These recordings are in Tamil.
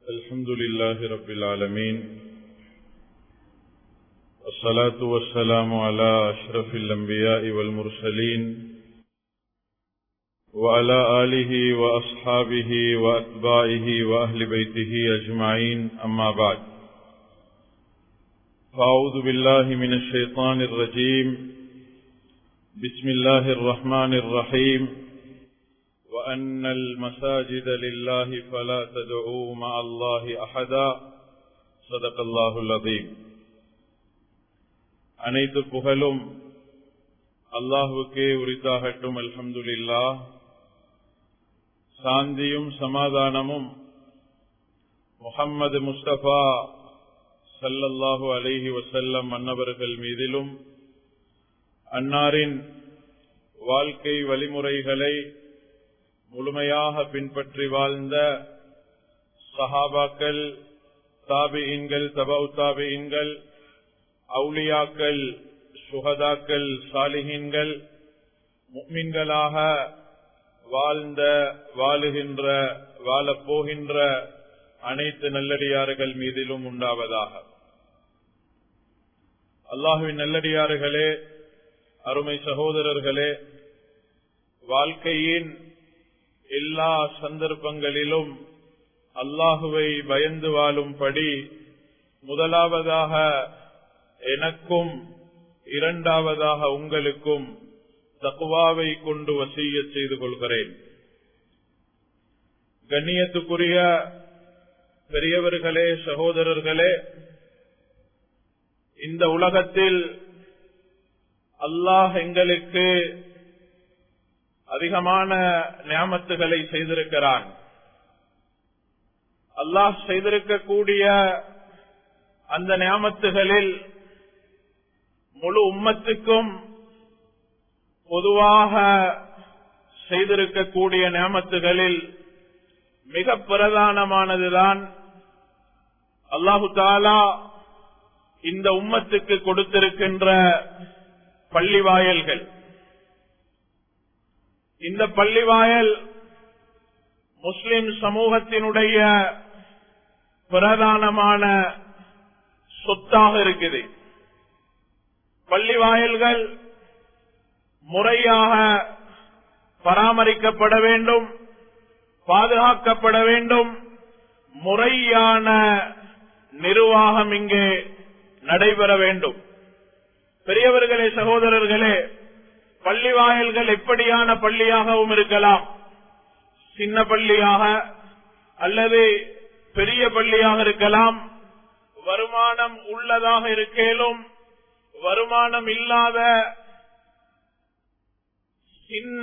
الحمد لله رب العالمين الصلاة والسلام على أشرف الأنبياء والمرسلين وعلى آله وأصحابه وأتباعه وأهل بيته أجمعين أما بعد فأعوذ بالله من الشيطان الرجيم بسم الله الرحمن الرحيم وأن المساجد لله فلا تدعوا مع الله أحدا صدق الله العظيم அனைத்து புகழும் அல்லாஹுக்கே உரித்தாகட்டும் அல்ஹம்துலில்லா சாந்தியும் சமாதானமும் முகம்மது முஸ்தபா சல்லல்லாஹு அலைஹி வசல்லம் அன்னவர்கள் மீதிலும் அன்னாரின் வாழ்க்கை வழிமுறைகளை முழுமையாக பின்பற்றி வாழ்ந்த சஹாபாக்கள் தாபியின்கள் தபவு தாபியின்கள் அவுளியாக்கள் சுகதாக்கள் சாலிஹீன்கள் முக்மின்களாக வாழ்ந்த வாழுகின்ற வாழப்போகின்ற அனைத்து நல்லடியார்கள் மீதிலும் உண்டாவதாக அல்லாஹுவின் நல்லடியார்களே அருமை சகோதரர்களே வாழ்க்கையின் எல்லா சந்தர்ப்பங்களிலும் அல்லாஹுவை பயந்து வாழும்படி முதலாவதாக எனக்கும் இரண்டாவதாக உங்களுக்கும் தக்குவாவை கொண்டு வசிய செய்து கொள்கிறேன் கண்ணியத்துக்குரிய பெரியவர்களே சகோதரர்களே இந்த உலகத்தில் அல்லாஹ் எங்களுக்கு அதிகமான நியாமத்துகளை செய்திருக்கிறான் அல்லாஹ் செய்திருக்கக்கூடிய அந்த நியாமத்துகளில் முழு உம்மத்துக்கும் பொதுவாக செய்திருக்கக்கூடிய நியமத்துகளில் மிக பிரதானமானதுதான் அல்லாஹு தாலா இந்த உம்மத்துக்கு கொடுத்திருக்கின்ற பள்ளிவாயல்கள் இந்த பள்ளிவாயல் முஸ்லிம் சமூகத்தினுடைய பிரதானமான சொத்தாக இருக்குது பள்ளிவாயல்கள் முறையாக பராமரிக்கப்பட வேண்டும் பாதுகாக்கப்பட வேண்டும் முறையான நிர்வாகம் இங்கே நடைபெற வேண்டும் பெரியவர்களே சகோதரர்களே பள்ளி வாயல்கள் எப்படியான பள்ளியாகவும் இருக்கலாம் சின்ன பள்ளியாக அல்லது பெரிய பள்ளியாக இருக்கலாம் வருமானம் உள்ளதாக இருக்கேலும் வருமானம் இல்லாத சின்ன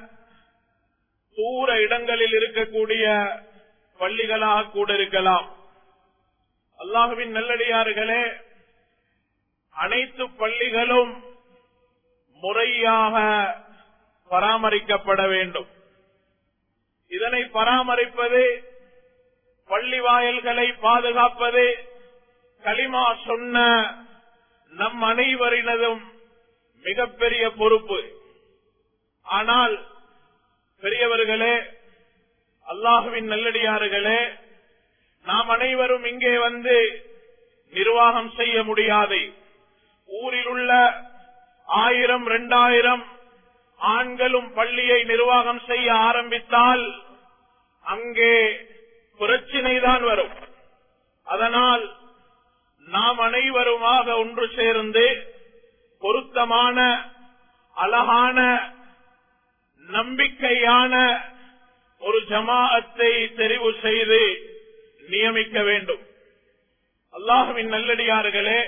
தூர இடங்களில் இருக்கக்கூடிய பள்ளிகளாக கூட இருக்கலாம் அல்லாஹுவின் நல்லடியார்களே அனைத்து பள்ளிகளும் முறையாக பராமரிக்கப்பட வேண்டும் இதனை பராமரிப்பது பள்ளி வாயல்களை பாதுகாப்பது களிமா சொன்ன நம் அனைவரினதும் மிகப்பெரிய பொறுப்பு ஆனால் பெரியவர்களே அல்லாஹுவின் நல்லடியார்களே நாம் அனைவரும் இங்கே வந்து நிர்வாகம் செய்ய முடியாது ஊரில் உள்ள ஆயிரம் இரண்டாயிரம் ஆண்களும் பள்ளியை நிர்வாகம் செய்ய ஆரம்பித்தால் அங்கே பிரச்சினை தான் வரும் அதனால் நாம் அனைவருமாக ஒன்று சேர்ந்து பொருத்தமான அழகான நம்பிக்கையான ஒரு ஜமாஅத்தை தெரிவு செய்து நியமிக்க வேண்டும் அல்லாஹுவின் நல்லடியார்களே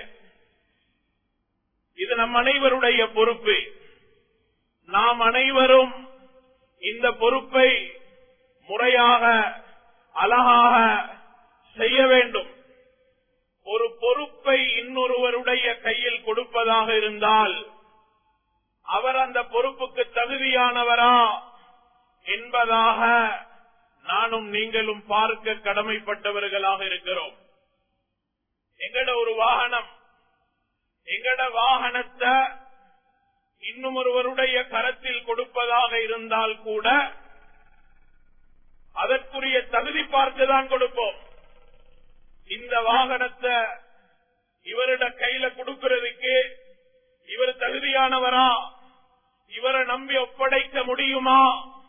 இது நம் அனைவருடைய பொறுப்பு நாம் அனைவரும் இந்த பொறுப்பை முறையாக அழகாக செய்ய வேண்டும் ஒரு பொறுப்பை இன்னொருவருடைய கையில் கொடுப்பதாக இருந்தால் அவர் அந்த பொறுப்புக்கு தகுதியானவரா என்பதாக நானும் நீங்களும் பார்க்க கடமைப்பட்டவர்களாக இருக்கிறோம் எங்கட ஒரு வாகனம் எங்கட வாகனத்தை இன்னும் ஒருவருடைய கரத்தில் கொடுப்பதாக இருந்தால் கூட அதற்குரிய தகுதி பார்த்துதான் கொடுப்போம் இந்த வாகனத்தை இவரிட கையில கொடுக்கிறதுக்கு இவர் தகுதியானவரா இவரை நம்பி ஒப்படைக்க முடியுமா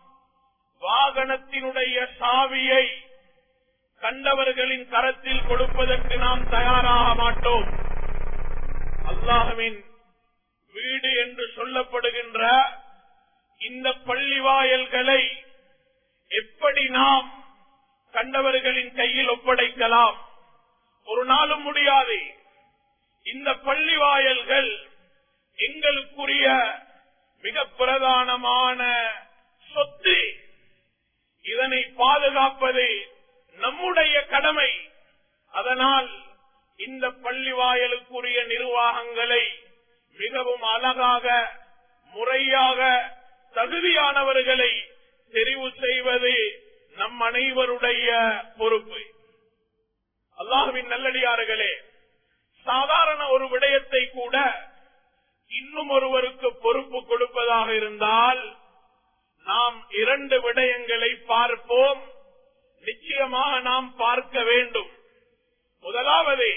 வாகனத்தினுடைய சாவியை கண்டவர்களின் கரத்தில் கொடுப்பதற்கு நாம் தயாராக மாட்டோம் அல்லாஹுவின் வீடு என்று சொல்லப்படுகின்ற இந்த பள்ளி வாயல்களை எப்படி நாம் கண்டவர்களின் கையில் ஒப்படைக்கலாம் ஒரு நாளும் முடியாது இந்த பள்ளி வாயல்கள் எங்களுக்குரிய மிக பிரதானமான சொத்து இதனை பாதுகாப்பது நம்முடைய கடமை அதனால் இந்த பள்ளி வாயலுக்குரிய நிர்வாகங்களை மிகவும் அழகாக முறையாக தகுதியானவர்களை தெரிவு செய்வது நம் அனைவருடைய பொறுப்பு அல்லாஹுவின் நல்லடியார்களே சாதாரண ஒரு விடயத்தை கூட இன்னும் ஒருவருக்கு பொறுப்பு கொடுப்பதாக இருந்தால் நாம் இரண்டு விடயங்களை பார்ப்போம் நிச்சயமாக நாம் பார்க்க வேண்டும் முதலாவது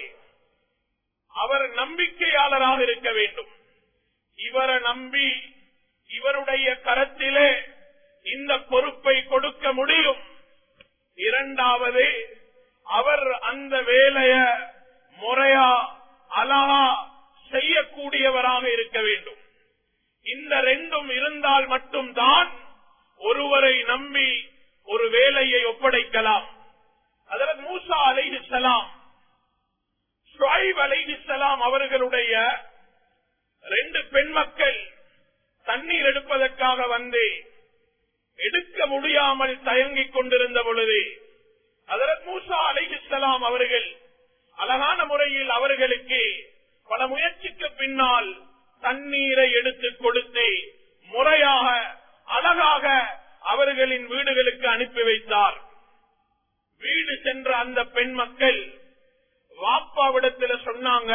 அவர் நம்பிக்கையாளராக இருக்க வேண்டும் இவரை நம்பி இவருடைய கரத்திலே இந்த பொறுப்பை கொடுக்க முடியும் இரண்டாவது அவர் அந்த வேலைய முறையா அழகா செய்யக்கூடியவராக இருக்க வேண்டும் இந்த ரெண்டும் இருந்தால் மட்டும்தான் ஒருவரை நம்பி ஒரு வேலையை ஒப்படைக்கலாம் அதற்கு மூசா அலைஹிஸ்லாம் ஷுவைப் அலைஹிஸ்லாம் அவர்களுடைய ரெண்டு பெண் மக்கள் தண்ணீர் எடுப்பதற்காக வந்து எடுக்க முடியாமல் தயங்கிக் கொண்டிருந்த பொழுது அதற்கு மூசா அலைஹிஸ்லாம் அவர்கள் அழகான முறையில் அவர்களுக்கு பல முயற்சிக்கு பின்னால் தண்ணீரை எடுத்து கொடுத்து முறையாக அழகாக அவர்களின் வீடுகளுக்கு அனுப்பி வைத்தார் வீடு சென்ற அந்த பெண் மக்கள் வாப்பாவிடத்துல சொன்னாங்க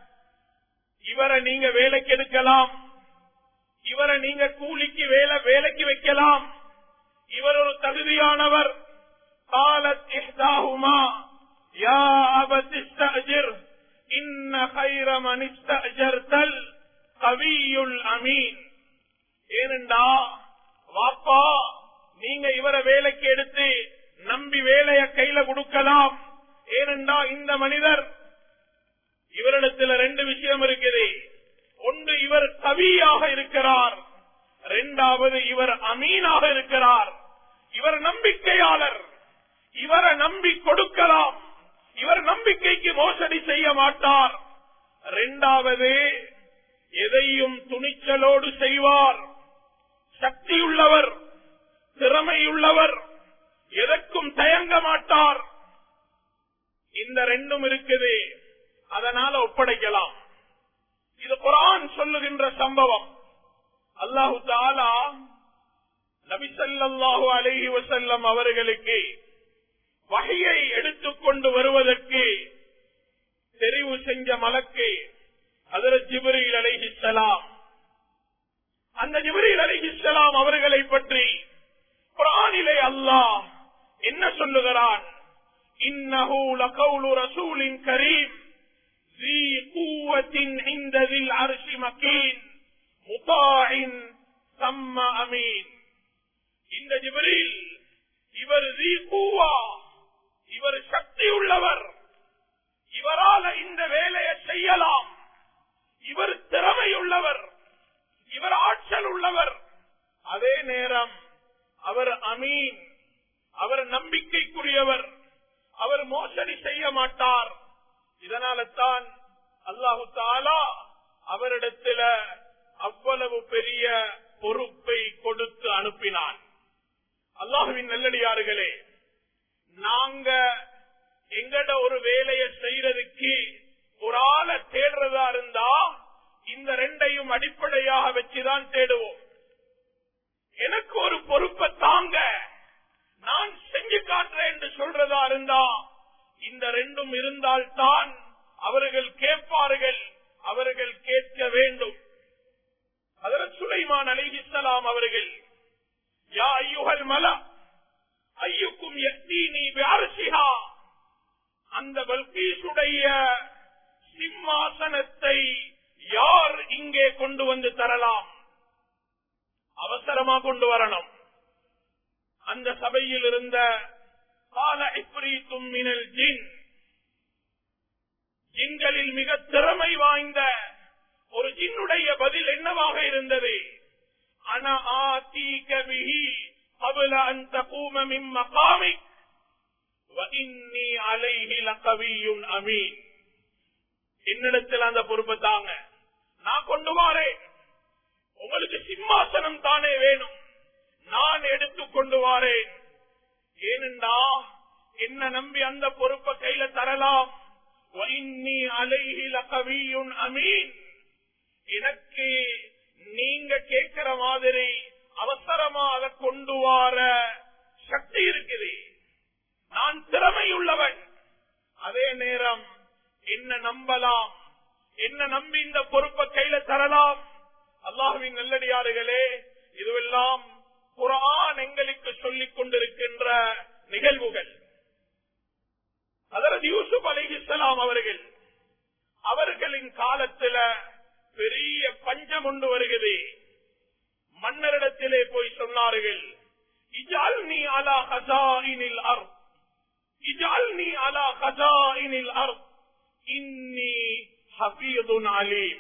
இவரை நீங்க வேலைக்கு எடுக்கலாம் இவரை நீங்க கூலிக்கு வேலை வேலைக்கு வைக்கலாம் இவர் ஒரு தகுதியானவர் காலத் இஹ்தாஹுமா யா அபத் இஸ்தஅஜிர் இன்ன கைர மன் இஸ்தஅஜர்தல் கவியுல் அமீன் ஏனென்றா வாப்பா நீங்க இவரை வேலைக்கு எடுத்து நம்பி வேலைய கையில கொடுக்கலாம் ஏனென்றா இந்த மனிதர் இவரிடத்துல ரெண்டு விஷயம் இருக்குது ஒன்று இவர் கவியாக இருக்கிறார் இரண்டாவது இவர் அமீனாக இருக்கிறார் இவர் நம்பிக்கையாளர் இவரை நம்பி கொடுக்கலாம் இவர் நம்பிக்கைக்கு மோசடி செய்ய மாட்டார் இரண்டாவது எதையும் துணிச்சலோடு செய்வார் சக்தியுள்ளவர் திறமையுள்ளவர் எதற்கும் தயங்க மாட்டார் இந்த ரெண்டும் இருக்குது அதனால ஒப்படைக்கலாம் இது குரான் சொல்லுகின்ற சம்பவம் அல்லாஹு தாலா நபிசல்லாஹு அலஹி வசல்லம் அவர்களுக்கு வகையை எடுத்துக்கொண்டு வருவதற்கு தெரிவு செஞ்ச மலக்கு அதர ஜிபரில் அலைஹிஸ்லாம் அந்த ஜிபரில் அலைஹிஸ்லாம் அவர்களை பற்றி குரானிலே அல்லாஹ் என்ன சொல்லுகிறான் இன்னஹு லகவுலு ரசூலின் கரீம் ذي قوة عند ذي العرش مكين مطاع ثم أمين இந்த ஜிபரில் இவர் ذي قوة இவர் சக்தி உள்ளவர் இவரால இந்த வேலையை செய்யலாம் இவர் திறமையுள்ளவர் இவர் ஆற்றல் உள்ளவர் அதே நேரம் அவர் அமீன் அவர் நம்பிக்கைக்குரியவர் அவர் மோசடி செய்ய மாட்டார் இதனால தான் அல்லாஹு தாலா அவரிடத்துல அவ்வளவு பெரிய பொறுப்பை கொடுத்து அனுப்பினான் அல்லாஹுவின் நல்லடியார்களே நாங்க எங்கட ஒரு வேலையை செய்யறதுக்கு ஒரு ஆளை தேடுறதா இருந்தா இந்த ரெண்டையும் அடிப்படையாக வச்சுதான் தேடுவோம் எனக்கு ஒரு பொறுப்பை தாங்க நான் செஞ்சு காட்டுறேன் என்று சொல்றதா இருந்தா இந்த ரெண்டும் இருந்தால்தான் அவர்கள் கேட்பார்கள் அவர்கள் கேட்க வேண்டும் அதற்கு சுலைமான் அலிஹிஸ்லாம் அவர்கள் யா ஐயுகல் மல ஐயுக்கும் எத்தீனி வியாரசிகா அந்த பல்கீசுடைய சிம்மாசனத்தை யார் இங்கே கொண்டு வந்து தரலாம் அவசரமா கொண்டு வரணும் அந்த சபையில் இருந்த கால இப்ரீத்தும் மினல் ஜின் ஜின்களில் மிக திறமை வாய்ந்த ஒரு ஜின்னுடைய பதில் என்னவாக இருந்தது அன ஆதீக பிஹி قبل أن تقوم من مقامك وإني عليه لقوي أمين என்னிடத்தில் அந்த பொறுப்பை தாங்க நான் கொண்டு வாரேன் உங்களுக்கு சிம்மாசனம் தானே வேணும் நான் எடுத்து கொண்டு வாரேன் ஏனென்றா என்ன நம்பி அந்த பொறுப்பை கையில தரலாம் وإني عليه لقوي أمين எனக்கு நீங்க கேட்கிற மாதிரி அவசரமா அதை கொண்டு வார சக்தி இருக்குது நான் திறமையுள்ளவன் அதே நேரம் என்ன நம்பலாம் என்ன நம்பி இந்த பொறுப்பை கையில தரலாம் அல்லாஹுவின் நல்லடியாறுகளே இதுவெல்லாம் குரான் எங்களுக்கு சொல்லிக் கொண்டிருக்கின்ற நிகழ்வுகள் அதரது யூசுப் அலிஹிஸ்லாம் அவர்கள் அவர்களின் காலத்துல பெரிய பஞ்சம் உண்டு வருகிறது மன்னரிடத்திலே போய் சொன்னார்கள் இஜால் நீ அலா ஹசாயினில் அர் இஜால் நீ அலா ஹசாயினில் அர் இன்னி ஹபீதுன் அலீம்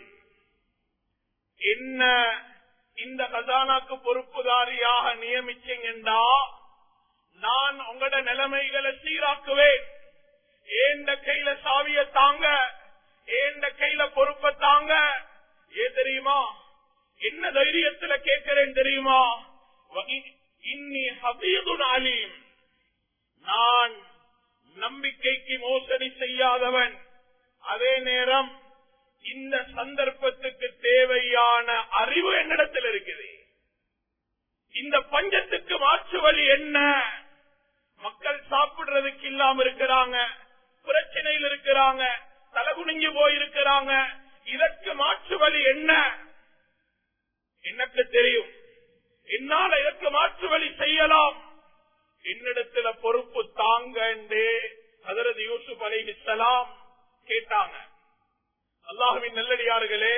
என்ன இந்த கசானாக்கு பொறுப்புதாரியாக நியமிச்சீங்கண்டா நான் உங்களோட நிலைமைகளை சீராக்குவேன் ஏண்ட கையில சாவிய தாங்க ஏண்ட கையில பொறுப்பை தாங்க ஏ தெரியுமா என்ன தைரியத்துல கேட்கிறேன் தெரியுமா இன்னி ஹபீதுன் அலீம் நான் நம்பிக்கைக்கு மோசடி செய்யாதவன் அதே நேரம் இந்த சந்தர்ப்பத்துக்கு தேவையான அறிவு என்னிடத்தில் இருக்குது இந்த பஞ்சத்துக்கு மாற்று வழி என்ன மக்கள் சாப்பிடுறதுக்கு இல்லாம இருக்கிறாங்க பிரச்சனையில் இருக்கிறாங்க தலகுனிஞ்சு போயிருக்கிறாங்க இதற்கு மாற்று வழி என்ன எனக்கு தெரியும் என்னால இதற்கு மாற்று வழி செய்யலாம் என்னிடத்துல பொறுப்பு தாங்க அதரது யூசுப் அலிஹிசலாம் கேட்டாங்க அல்லாஹுவின் நல்லடியார்களே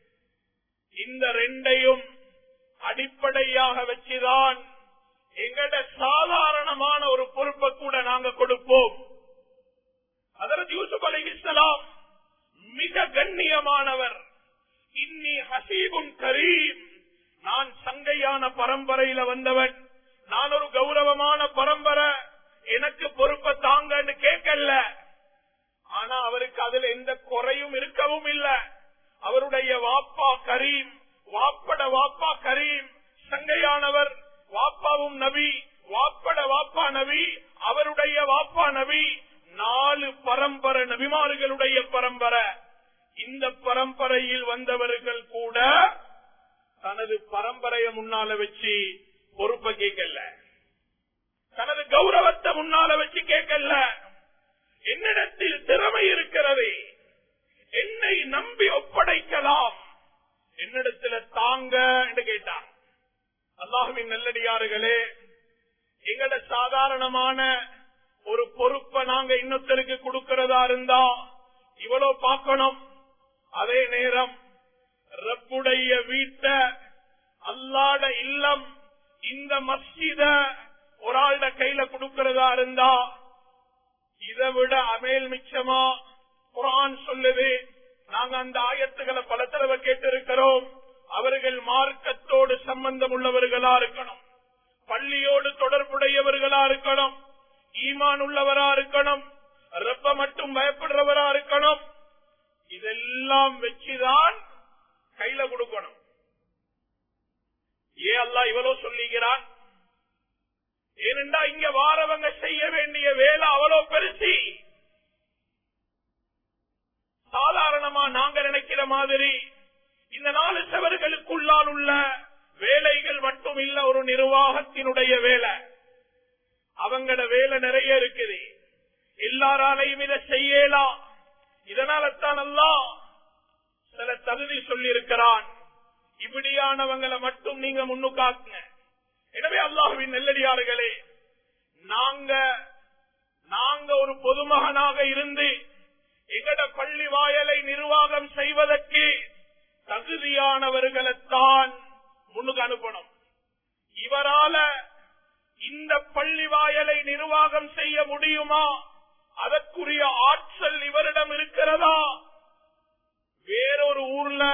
இந்த ரெண்டையும் அடிப்படையாக வச்சுதான் எங்கட சாதாரணமான ஒரு பொறுப்பை கூட நாங்க கொடுப்போம் அதரது யூசுப் அலிஹிசலாம் மிக கண்ணியமானவர் இன்னி ஹசீபும் கரீம் நான் சங்கையான பரம்பரையில வந்தவன் நான் ஒரு கௌரவமான பரம்பரை எனக்கு பொறுப்பை தாங்கன்னு கேட்கல ஆனா அவருக்கு அதுல எந்த குறையும் இருக்கவும் இல்ல அவருடைய வாப்பா கரீம் வாப்பட வாப்பா கரீம் சங்கையானவர் வாப்பாவும் நபி வாப்பட வாப்பா நபி அவருடைய வாப்பா நபி நாலு பரம்பரை நபிமார்களுடைய பரம்பரை இந்த பரம்பரையில் வந்தவர்கள் கூட தனது பரம்பரைய முன்னால வச்சு பொறுப்பை கேட்கல தனது கௌரவத்தை முன்னால வச்சு கேட்கல என்னிடத்தில் திறமை இருக்கிறது என்னை நம்பி ஒப்படைக்கலாம் என்னிடத்துல தாங்க என்று கேட்டான் அல்லாஹுவின் நல்லடியாறுகளே எங்கட சாதாரணமான ஒரு பொறுப்பை நாங்க இன்னொருத்தருக்கு கொடுக்கிறதா இருந்தா இவ்வளவு பார்க்கணும் அதே நேரம் ரப்புடைய வீட்ட அல்லாட இல்லம் இந்த மஸ்ஜித ஒரு ஆள்ட கையில கொடுக்கிறதா இருந்தா இதை விட அமேல் மிச்சமா குரான் சொல்லுது நாங்க அந்த ஆயத்துக்களை பல தடவை கேட்டிருக்கிறோம் அவர்கள் மார்க்கத்தோடு சம்பந்தம் உள்ளவர்களா இருக்கணும் பள்ளியோடு தொடர்புடையவர்களா இருக்கணும் ஈமான் உள்ளவரா இருக்கணும் ரப்ப மட்டும் பயப்படுறவரா இருக்கணும் இதெல்லாம் வச்சுதான் கையில கொடுக்கணும் ஏ அல்லா இவ்வளவு சொல்லுகிறான் ஏனென்றா இங்க வாரவங்க செய்ய வேண்டிய வேலை அவ்வளவு பெருசி சாதாரணமா நாங்க நினைக்கிற மாதிரி இந்த நாலு செவர்களுக்குள்ளால் உள்ள வேலைகள் மட்டும் இல்ல ஒரு நிர்வாகத்தினுடைய வேலை அவங்களோட வேலை நிறைய இருக்குது எல்லாராலையும் இதை செய்யலாம் இதனால்தான் எல்லாம் சில தகுதி சொல்லி இருக்கிறான் இப்படியானவங்களை மட்டும் நீங்க முன்னுக்காக்குங்க எனவே அல்லாஹுவின் நெல்லடியார்களே நாங்க நாங்க ஒரு பொதுமகனாக இருந்து எங்கட பள்ளி வாயலை நிர்வாகம் செய்வதற்கு தகுதியானவர்களைத்தான் முன்னுக்கு அனுப்பணும் இவரால இந்த பள்ளி வாயலை நிர்வாகம் செய்ய முடியுமா அதற்குரிய ஆற்றல் இவரிடம் இருக்கிறதா வேறொரு ஊர்ல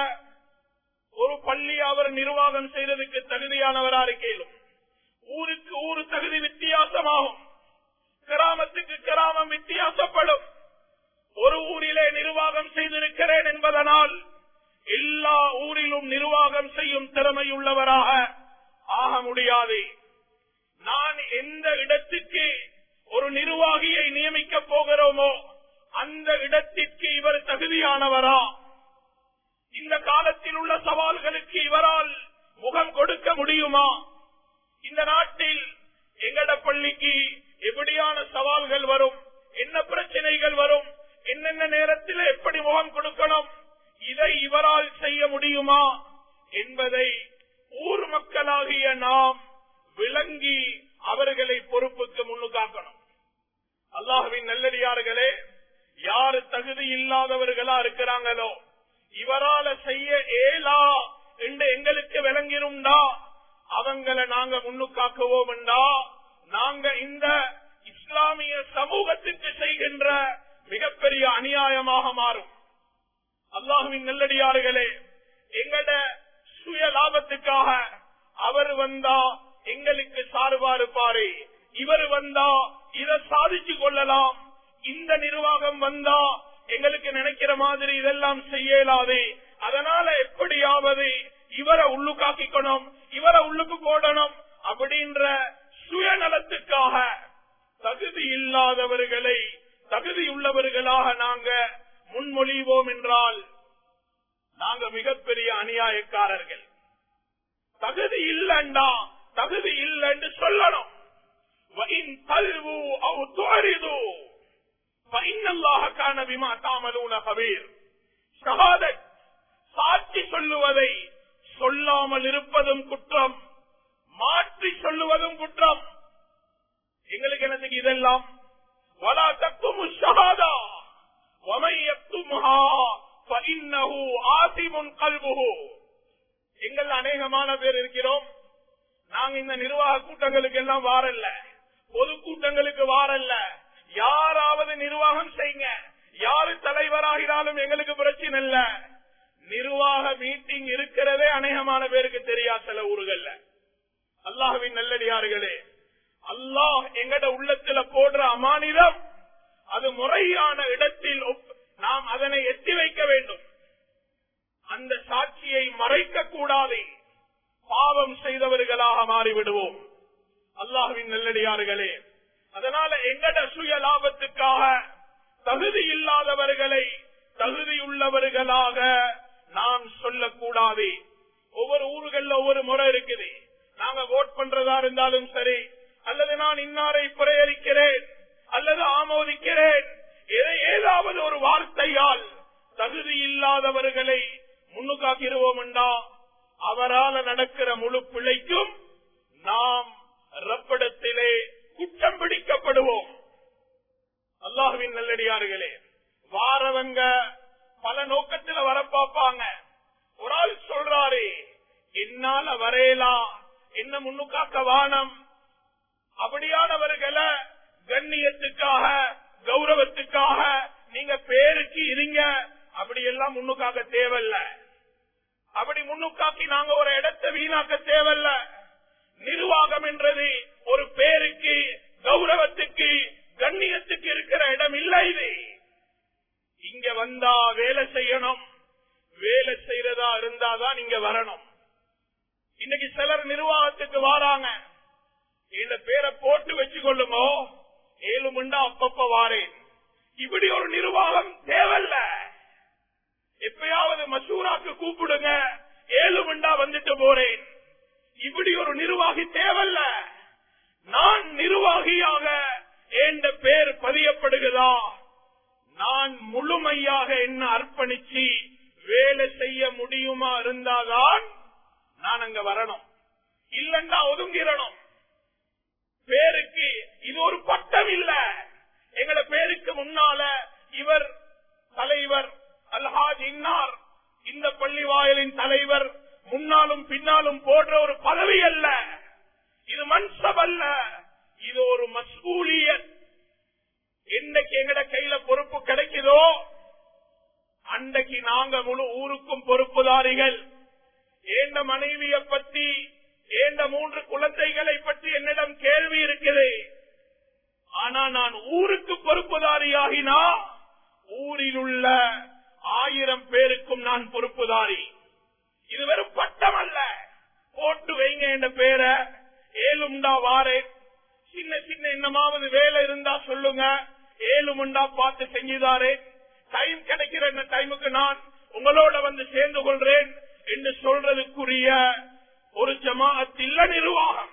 ஒரு பள்ளி அவர் நிர்வாகம் செய்யறதுக்கு தகுதியானவரா இருக்கேலும் ஊருக்கு ஊரு தகுதி வித்தியாசமாகும் கிராமத்துக்கு கிராமம் வித்தியாசப்படும் ஒரு ஊரிலே நிர்வாகம் செய்திருக்கிறேன் என்பதனால் எல்லா ஊரிலும் நிர்வாகம் செய்யும் திறமையுள்ளவராக ஆக முடியாது நான் எந்த இடத்துக்கு ஒரு நிர்வாகியை நியமிக்க போகிறோமோ அந்த இடத்திற்கு இவர் தகுதியானவரா இந்த காலத்தில் உள்ள சவால்களுக்கு இவரால் முகம் கொடுக்க முடியுமா இந்த நாட்டில் எங்கட பள்ளிக்கு எப்படியான சவால்கள் வரும் என்ன பிரச்சனைகள் வரும் என்னென்ன நேரத்தில் எப்படி முகம் கொடுக்கணும் இதை இவரால் செய்ய முடியுமா என்பதை ஊர் மக்களாகிய நாம் விளங்கி அவர்களை பொறுப்புக்கு முன்னுக்காக்கணும் அல்லாஹுவின் நல்லடியார்களே யாரு தகுதி இல்லாதவர்களா இருக்கிறாங்களோ இவரால செய்ய ஏலா என்று எங்களுக்கு விளங்கிரும்டா அவங்கள நாங்க முன்னுக்காக்குவோம் என்றா நாங்க இந்த இஸ்லாமிய சமூகத்திற்கு செய்கின்ற மிகப்பெரிய அநியாயமாக மாறும் அல்லாஹுவின் நல்லடியார்களே எங்கட சுய லாபத்துக்காக அவர் வந்தா எங்களுக்கு சார்பா இருப்பாரு இவர் வந்தா இதை சாதிச்சு கொள்ளலாம் இந்த நிர்வாகம் வந்தா எங்களுக்கு நினைக்கிற மாதிரி இதெல்லாம் செய்யலாது அதனால எப்படியாவது இவரை உள்ளுக்காக்கிக்கணும் இவரை உள்ளுக்கு போடணும் அப்படின்ற சுயநலத்துக்காக தகுதி இல்லாதவர்களை தகுதி உள்ளவர்களாக நாங்க முன்மொழிவோம் என்றால் நாங்க மிகப்பெரிய அநியாயக்காரர்கள் தகுதி இல்லண்டா தகுதி இல்லைன்னு சொல்லணும் وَإِن تَلْوُوا أَوْ تُعْرِضُوا فَإِنَّ اللَّهَ كَانَ بِمَا تَعْمَلُونَ خَبِيرٌ ஷஹாதத் சாட்சி சொல்லுவதை சொல்லாமல் இருப்பதும் குற்றம் மாற்றி சொல்லுவதும் குற்றம் எங்களுக்கு என்னதுக்கு இதெல்லாம் வலா தக்கும் ஷஹாதா وَمَن يَكْتُمْهَا فَإِنَّهُ آثِمٌ قَلْبُهُ எங்கள் அநேகமான பேர் இருக்கிறோம் நாங்க இந்த நிர்வாக கூட்டங்களுக்கு எல்லாம் வாரல்ல பொது கூட்டங்களுக்கு வாரல்ல யாராவது நிர்வாகம் செய்யுங்க யாரு தலைவராகிறாலும் எங்களுக்கு பிரச்சனை இல்ல நிர்வாக மீட்டிங் இருக்கிறதே அநேகமான பேருக்கு தெரியா சில ஊர்கள்ல அல்லாஹுவின் நல்லடியார்களே அல்லாஹ் எங்கட உள்ளத்துல போடுற அமானிதம் அது முறையான இடத்தில் ஒப்- நாம் அதனை எத்தி வைக்க வேண்டும் அந்த சாட்சியை மறைக்க கூடாது பாவம் செய்தவர்களாக மாறிவிடுவோம் அல்லாஹுவின் நல்லடியார்களே அதனால எங்கட சுய லாபத்துக்காக தகுதி இல்லாதவர்களை தகுதியுள்ளவர்களாக நாம் சொல்லக்கூடாது ஒவ்வொரு ஊர்கள்ல ஒவ்வொரு முறை இருக்குது நாங்க ஓட் பண்றதா இருந்தாலும் சரி அல்லது நான் இன்னாரை பிரேரிக்கிறேன் அல்லது ஆமோதிக்கிறேன் எதை ஏதாவது ஒரு வார்த்தையால் தகுதி இல்லாதவர்களை முன்னுக்காக்கிடுவோம் என்றா அவரால நடக்கிற முழு பிழைக்கும் நாம் ரப்பிடத்திலே குற்றம் பிடிக்கப்படுவோம் அல்லாஹுவின் நல்லடியார்களே வாரவங்க பல நோக்கத்துல வர பார்ப்பாங்க ஒரு ஆள் சொல்றாரு என்னால வரையலாம் என்ன முன்னுக்காக்க வானம் அப்படியானவர்களை கண்ணியத்துக்காக கௌரவத்துக்காக நீங்க பேருக்கு இருங்க அப்படி எல்லாம் முன்னுக்காக்க தேவையில்ல அப்படி முன்னுக்காக்கி நாங்க ஒரு இடத்தை வீணாக்க தேவையில்ல நிர்வாகம் என்றது ஒரு பேருக்கு கௌரவத்துக்கு கண்ணியத்துக்கு இருக்கிற இடம் இல்ல இது இங்க வந்தா வேலை செய்யணும் வேலை செய்யறதா இருந்தாதான் இங்க வரணும் இன்னைக்கு சிலர் நிர்வாகத்துக்கு வாராங்க இந்த பேரை போட்டு வச்சு கொள்ளுமோ ஏழு மண்டா அப்பப்ப வாரேன் இப்படி ஒரு நிர்வாகம் தேவையில்ல எப்பயாவது மசூராக்கு கூப்பிடுங்க ஏழு மண்டா வந்துட்டு போறேன் இப்படி ஒரு நிர்வாகி தேவையில்ல நான் நிர்வாகியாக என்ற பேர் பதியப்படுகிறதா நான் முழுமையாக என்ன அர்ப்பணிச்சு வேலை செய்ய முடியுமா இருந்தாதான் நான் அங்க வரணும் இல்லன்னா ஒதுங்கிடணும் பேருக்கு இது ஒரு பட்டம் இல்ல எங்கட பேருக்கு முன்னால இவர் தலைவர் அல்ஹாஜ் இன்னார் இந்த பள்ளி வாயலின் தலைவர் முன்னாலும் பின்னாலும் போன்ற ஒரு பதவி அல்ல இது மன்சப் அல்ல இது ஒரு மசூலியத் என்னைக்கு எங்கட கையில பொறுப்பு கிடைக்குதோ அன்றைக்கு நாங்க முழு ஊருக்கும் பொறுப்புதாரிகள் ஏண்ட மனைவிய பத்தி ஏண்ட மூன்று குழந்தைகளை பற்றி என்னிடம் கேள்வி இருக்குது ஆனா நான் ஊருக்கு பொறுப்புதாரியாகினா ஊரில் உள்ள ஆயிரம் பேருக்கும் நான் பொறுப்புதாரி இது வெறும் பட்டம் அல்ல போட்டு வைங்க என்ற பேரை ஏழும்டா வாரேன் சின்ன சின்ன என்னமாவது வேலை இருந்தா சொல்லுங்க ஏழுமுண்டா பார்த்து செஞ்சுதாரே டைம் கிடைக்கிற இந்த டைமுக்கு நான் உங்களோட வந்து சேர்ந்து கொள்றேன் என்று சொல்றதுக்குரிய ஒரு ஜமாஅத்தில்ல நிர்வாகம்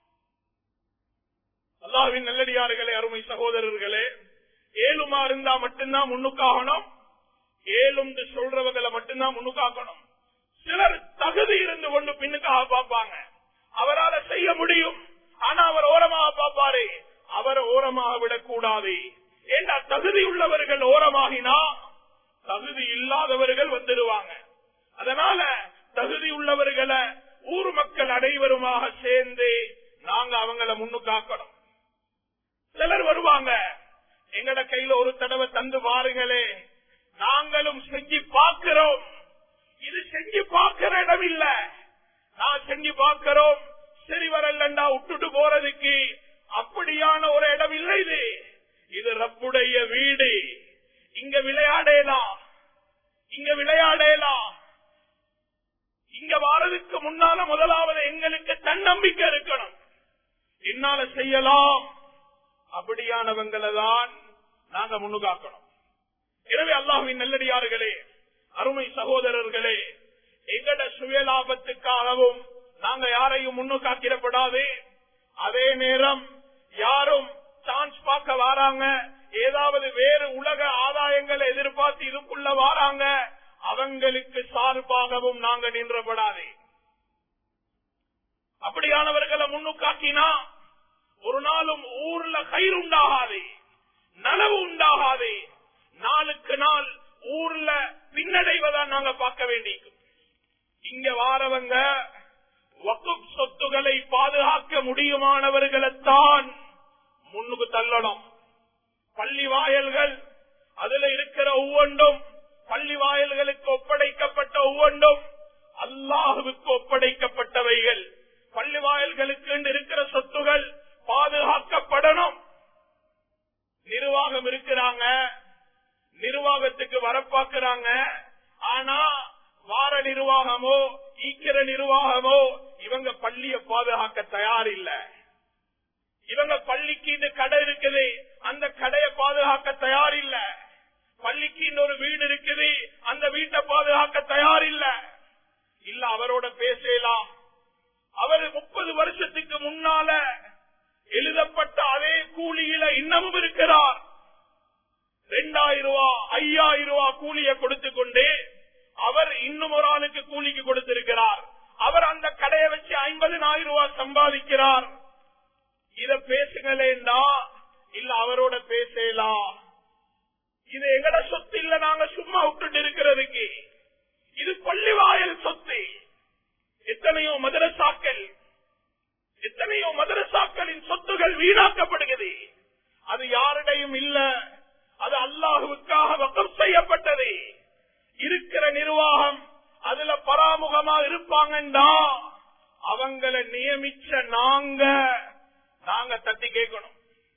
அல்லாவின் நல்லடியார்களே அருமை சகோதரர்களே ஏழுமா இருந்தா மட்டும்தான் முன்னுக்காகணும் ஏழும் சொல்றவங்களை மட்டும்தான் முன்னுக்காக்கணும் சிலர் தகுதி இருந்து கொண்டு பின்னுக்காக பார்ப்பாங்க அவரால் செய்ய முடியும் ஆனா அவர் ஓரமாக பார்ப்பாரு அவரை ஓரமாக விடக்கூடாது ஏண்டா தகுதி உள்ளவர்கள் ஓரமாகினா தகுதி இல்லாதவர்கள் வந்துடுவாங்க அதனால தகுதி உள்ளவர்களை ஊர் மக்கள் அனைவருமாக சேர்ந்து நாங்க அவங்கள முன்னுக்காக்கணும் சிலர் வருவாங்க எங்கட கையில ஒரு தடவை தந்து பாருங்களே நாங்களும் செஞ்சு பார்க்கிறோம் இது செஞ்சு பார்க்கிற இடம் இல்ல நான் செஞ்சு பார்க்கிறோம் சரி வரலண்டா விட்டுட்டு போறதுக்கு அப்படியான ஒரு இடம் இல்லை இது இது ரப்புடைய வீடு இங்க விளையாடலாம் இங்க விளையாடலாம் இங்க வாரதுக்கு முன்னால முதலாவது எங்களுக்கு தன்னம்பிக்கை இருக்கணும் என்னால செய்யலாம் அப்படியானவங்களை தான் நாங்க முன்னுக்காக்கணும் எனவே அல்லாஹுவின் நல்லடியார்களே அருமை சகோதரர்களே எங்கட சுயலாபத்துக்காகவும் நாங்க யாரையும் முன்னுக்காக்கிடப்படாது அதே நேரம் யாரும் சான்ஸ் பார்க்க வாராங்க ஏதாவது வேறு உலக ஆதாயங்களை எதிர்பார்த்து இதுக்குள்ள வாராங்க அவங்களுக்கு சார்பாகவும் நாங்க நின்றப்படாது அப்படியானவர்களை முன்னுக்காக்கினா ஒரு நாளும் ஊர்ல கயிறு உண்டாகாது நனவு உண்டாகாது நாளுக்கு நாள் ஊர்ல பின்னடைவதான் நாங்க பார்க்க வேண்டியிருக்கும் இங்க வாரவங்க வகுப் சொத்துக்களை பாதுகாக்க முடியுமானவர்களைத்தான் முன்னுக்கு தள்ளணும் பள்ளி வாயல்கள் அதுல இருக்கிற ஒவ்வொன்றும் பள்ளி வாயல்களுக்கு ஒப்படைக்கப்பட்ட ஒவ்வொன்றும் அல்லாஹுவுக்கு ஒப்படைக்கப்பட்டவைகள் பள்ளி வாயல்களுக்கு இருக்கிற சொத்துகள் பாதுகாக்கப்படணும் நிர்வாகம் இருக்கிறாங்க நிர்வாகத்துக்கு வரப்பாக்குறாங்க ஆனா வார நிர்வாகமோ ஈக்கிற நிர்வாகமோ இவங்க பள்ளிய பாதுகாக்க தயார் இல்ல இவங்க பள்ளிக்கு இந்த கடை இருக்குது அந்த கடையை பாதுகாக்க தயார் இல்ல பள்ளிக்கு இன்னொரு வீடு இருக்குது அந்த வீட்டை பாதுகாக்க தயார் இல்ல இல்ல அவரோட பேசலாம் அவர் முப்பது வருஷத்துக்கு முன்னால எழுதப்பட்ட அதே கூலியில இன்னமும் இருக்கிறார் ரெண்டாயிரம் ரூபா ஐயாயிரம் ரூபா கூலிய கொடுத்து கொண்டு அவர் இன்னும் ஒரு ஆளுக்கு கூலிக்கு கொடுத்திருக்கிறார் அவர் அந்த கடையை வச்சு ஐம்பதினாயிரம் ரூபாய் சம்பாதிக்கிறார் இத பேசுங்களேண்டா இல்ல அவரோட பேசலாம் இது எங்கட சொத்து இல்ல நாங்க சும்மா விட்டுட்டு இருக்கிறதுக்கு இது பள்ளி வாயல் சொத்து எத்தனையோ மதரசாக்கள் எத்தனையோ மதரசாக்களின் சொத்துகள் வீணாக்கப்படுகிறது அது யாரிடையும் இல்ல அது அல்லாஹுவுக்காக வக்கம் செய்யப்பட்டது இருக்கிற நிர்வாகம் அதுல பராமுகமா இருப்பாங்கண்டா அவங்களை நியமிச்ச நாங்க நாங்க தட்டி கேட்கணும்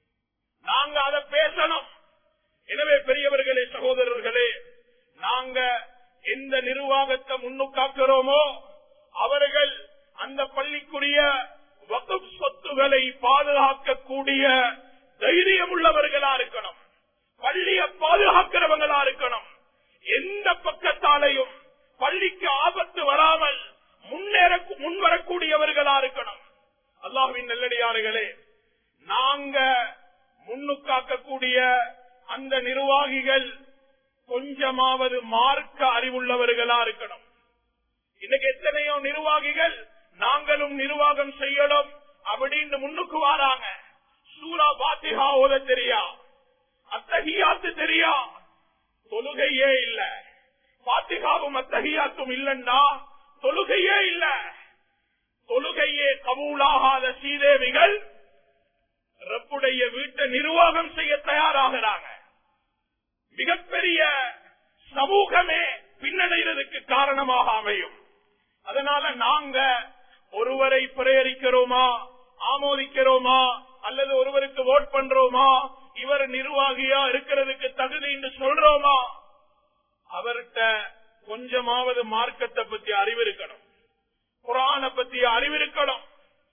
நாங்க அதை பேசணும் எனவே பெரியவர்களே சகோதரர்களே நாங்க எந்த நிர்வாகத்தை முன்னுக்காக்குறோமோ அவர்கள் அந்த பள்ளிக்குரிய வகுப் சொத்துகளை பாதுகாக்கக்கூடிய தைரியம் உள்ளவர்களா இருக்கணும் பள்ளிய பாதுகாக்கிறவங்களா இருக்கணும் எந்த பக்கத்தாலையும் பள்ளிக்கு ஆபத்து வராமல் முன்னேற முன்வரக்கூடியவர்களா இருக்கணும் அல்லாஹுவின் நல்லடியார்களே நாங்க முன்னுக்காக்கக்கூடிய அந்த நிர்வாகிகள் கொஞ்சமாவது மார்க்க அறிவுள்ளவர்களா இருக்கணும் இன்னைக்கு எத்தனையோ நிர்வாகிகள் நாங்களும் நிர்வாகம் செய்யணும் அப்படின்னு முன்னுக்கு வராங்க சூரா பாத்திகா ஓத தெரியா அத்தகையாத்து தெரியா தொழுகையே இல்ல பாத்திகாவும் அத்தகையாத்தும் இல்லண்டா தொழுகையே இல்ல தொழுகையே கபூலாகாத சீதேவிகள் ரப்புடைய வீட்டை நிர்வாகம் செய்ய தயாராகிறாங்க மிகப்பெரிய சமூகமே பின்னடைகிறதுக்கு காரணமாக அமையும் அதனால நாங்க ஒருவரை பிரேரிக்கிறோமா ஆமோதிக்கிறோமா அல்லது ஒருவருக்கு ஓட் பண்றோமா இவர் நிர்வாகியா இருக்கிறதுக்கு தகுதி என்று சொல்றோமா அவர்கிட்ட கொஞ்சமாவது மார்க்கத்தை பத்தி அறிவு இருக்கணும் குரான பத்தி அறிவு இருக்கணும்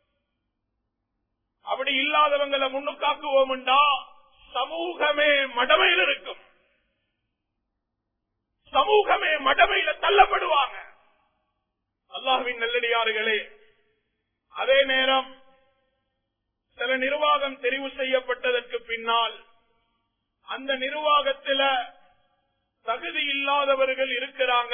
அப்படி இல்லாதவங்களை முன்னுக்காக்குவோம்டா சமூகமே மடமையில் இருக்கும் சமூகமே மடமையில தள்ளப்படுவாங்க அல்லாஹுவின் நல்லடியார்களே அதே நேரம் சில நிர்வாகம் தெரிவு செய்யப்பட்டதற்கு பின்னால் அந்த நிர்வாகத்தில தகுதி இல்லாதவர்கள் இருக்கிறாங்க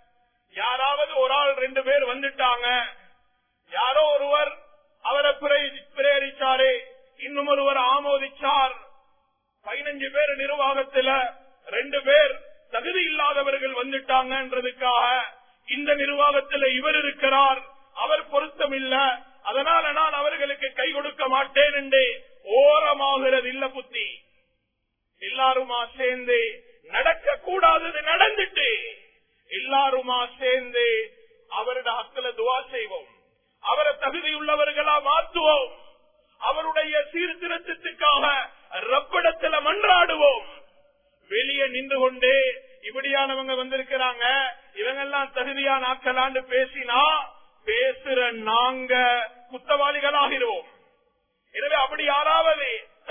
யாராவது ஒரு ஆள் ரெண்டு பேர் வந்துட்டாங்க யாரோ ஒருவர் அவரை பிரேரிச்சாரே இன்னும் ஒருவர் ஆமோதிச்சார் பதினஞ்சு பேர் நிர்வாகத்துல ரெண்டு பேர் தகுதி இல்லாதவர்கள் வந்துட்டாங்கன்றதுக்காக இந்த நிர்வாகத்தில் இவர் இருக்கிறார் அவர் பொருத்தம் இல்ல அதனால நான் அவர்களுக்கு கை கொடுக்க மாட்டேன் என்று ஓரமாகிறது இல்ல புத்தி எல்லாருமா சேர்ந்து நடக்க கூடாதது நடந்துட்டு எல்லாருமா சேர்ந்து அவருடைய ஹக்கில துவா செய்வோம் அவரை தகுதியுள்ளவர்களா மாற்றுவோம் அவருடைய சீர்திருத்தத்துக்காக ரப்பிடத்துல மன்றாடுவோம் வெளியே நின்று கொண்டு இப்படியானவங்க வந்திருக்கிறாங்க இவங்கெல்லாம் தகுதியான ஆக்கலான்னு பேசினா பேசுற நாங்க குத்தவாளிகளாகிறோம் எனவே அப்படி யாராவது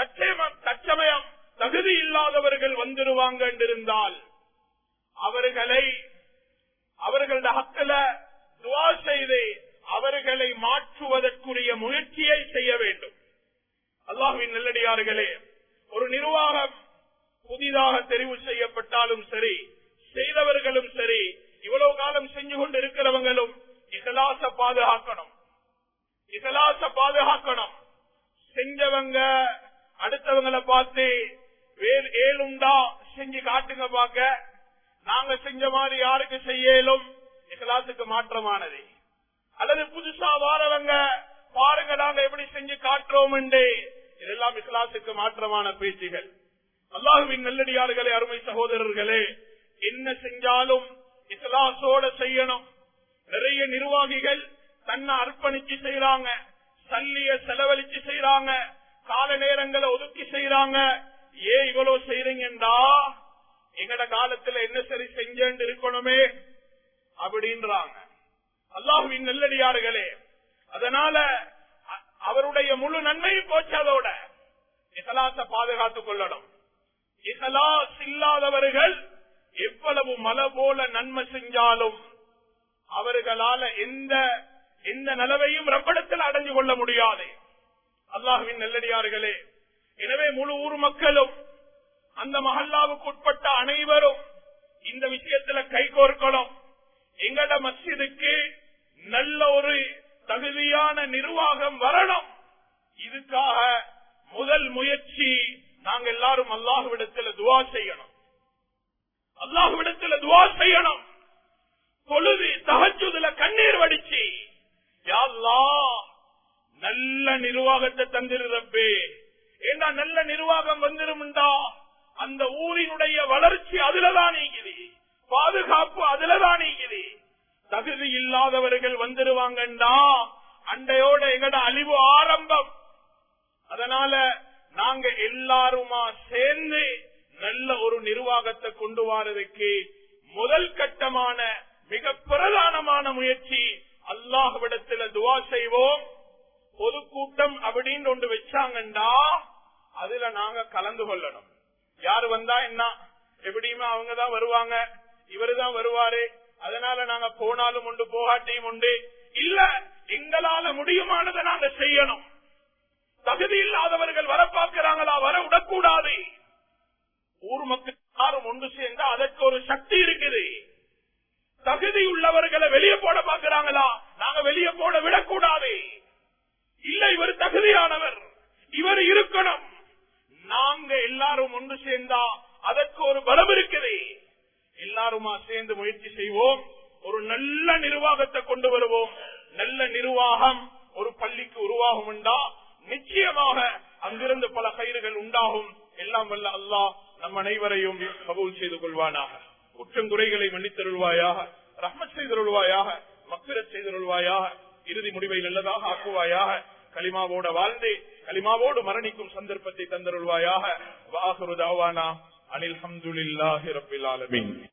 தற்சமயம் தகுதி இல்லாதவர்கள் வந்துருவாங்க என்றிருந்தால் அவர்களை அவர்களது ஹக்கில துவா செய்து அவர்களை மாற்றுவதற்குரிய முயற்சியை செய்ய வேண்டும் அல்லாஹுவின் நல்லடியார்களே ஒரு நிர்வாகம் புதிதாக தெரிவு செய்யப்பட்டாலும் சரி செய்தவர்களும் சரி இவ்வளவு காலம் செஞ்சு கொண்டு இருக்கிறவங்களும் இகலாச பாதுகாக்கணும் இகலாச பாதுகாக்கணும் செஞ்சவங்க அடுத்தவங்களை பார்த்து வேறு ஏழுண்டா செஞ்சு காட்டுங்க பாக்க நாங்க செஞ்ச மாதிரி யாருக்கு செய்யலும் இகலாசுக்கு மாற்றமானது அல்லது புதுசா வாரவங்க பாருங்க நாங்க எப்படி செஞ்சு காட்டுறோம் இதெல்லாம் இஸ்லாசுக்கு மாற்றமான பேச்சுகள் அல்லாஹுவின் நல்லடியார்களே அருமை சகோதரர்களே என்ன செஞ்சாலும் இஸ்லாசோட செய்யணும் நிறைய நிர்வாகிகள் தன்னை அர்ப்பணிச்சு செய்யறாங்க சல்லிய செலவழிச்சு செய்யறாங்க கால நேரங்களை ஒதுக்கி செய்யறாங்க ஏன் இவ்வளவு செய்றீங்கடா எங்கட காலத்துல என்ன சரி செஞ்சேன் இருக்கணுமே அப்படின்றாங்க அல்லாஹுவின் நல்லடியார்களே அதனால அவருடைய முழு நன்மையும் போச்சு அதோட இசலாச பாதுகாத்துக் கொள்ளணும் இசலாஸ் இல்லாதவர்கள் எவ்வளவு மலை போல நன்மை செஞ்சாலும் அவர்களால எந்த எந்த நிலவையும் ரப்படத்தில் அடைஞ்சு கொள்ள முடியாது அல்லாஹுவின் நல்லடியார்களே எனவே முழு ஊர் மக்களும் அந்த மஹல்லாவுக்கு உட்பட்ட அனைவரும் இந்த விஷயத்துல கைகோர்க்கணும் எங்கட மஸ்ஜிதுக்கு நல்ல ஒரு தகுதியான நிர்வாகம் வரணும் இதுக்காக முதல் முயற்சி நாங்க எல்லாரும் அல்லாஹுவிடத்துல துவா செய்யணும் அல்லாஹுவிடத்துல துவா செய்யணும் தொழுது தகச்சுதுல கண்ணீர் வடிச்சு யாழ்லா நல்ல நிர்வாகத்தை தந்திருப்பே ஏன்னா நல்ல நிர்வாகம் வந்துரும்டா அந்த ஊரினுடைய வளர்ச்சி அதுலதான் நீக்குது பாதுகாப்பு அதுலதான் நீக்குது தகுதி இல்லாதவர்கள் வந்துருவாங்கண்டா அண்டையோட எங்கட அழிவு ஆரம்பம் அதனால நாங்க எல்லாருமா சேர்ந்து நல்ல ஒரு நிர்வாகத்தை கொண்டு வரதுக்கு முதல் கட்டமான மிக பிரதானமான முயற்சி அல்லாஹ்விடத்துல துவா செய்வோம் பொதுக்கூட்டம் அப்படின்னு ஒன்று வச்சாங்கண்டா அதுல நாங்க கலந்து கொள்ளணும் யாரு வந்தா என்ன எப்படியுமே அவங்கதான் வருவாங்க இவருதான் வருவாரு அதனால நாங்க போனாலும் உண்டு போகாட்டியும் உண்டு இல்ல எங்களால முடியுமானதை நாங்க செய்யணும் தகுதி இல்லாதவர்கள் வர பார்க்கிறாங்களா வர விடக்கூடாது ஊர் மக்கள் யாரும் ஒன்று சேர்ந்தா அதற்கு ஒரு சக்தி இருக்குது தகுதி உள்ளவர்களை வெளியே போட பார்க்கிறாங்களா நாங்க வெளியே போட விடக்கூடாது இல்ல இவர் தகுதியானவர் இவர் இருக்கணும் நாங்க எல்லாரும் ஒன்று சேர்ந்தா அதற்கு ஒரு பலம் இருக்குது எல்லாருமா சேர்ந்து முயற்சி செய்வோம் ஒரு நல்ல நிர்வாகத்தை கொண்டு வருவோம் நல்ல நிர்வாகம் ஒரு பள்ளிக்கு உருவாகும் உண்டா நிச்சயமாக அங்கிருந்து பல கயிறுகள் உண்டாகும் எல்லாம் வல்ல அல்லாஹ் நம் அனைவரையும் கபூல் செய்து கொள்வானாக குற்றங்குறைகளை மன்னித்தருள்வாயாக ரஹ்மத் செய்தருள்வாயாக மக்கிரத் செய்தருள்வாயாக இறுதி முடிவை நல்லதாக ஆக்குவாயாக களிமாவோட வாழ்ந்து களிமாவோடு மரணிக்கும் சந்தர்ப்பத்தை தந்தருள்வாயாக வாகுரு தாவானா அனில் ஹம்துலில்லாஹி ரப்பில் ஆலமீன்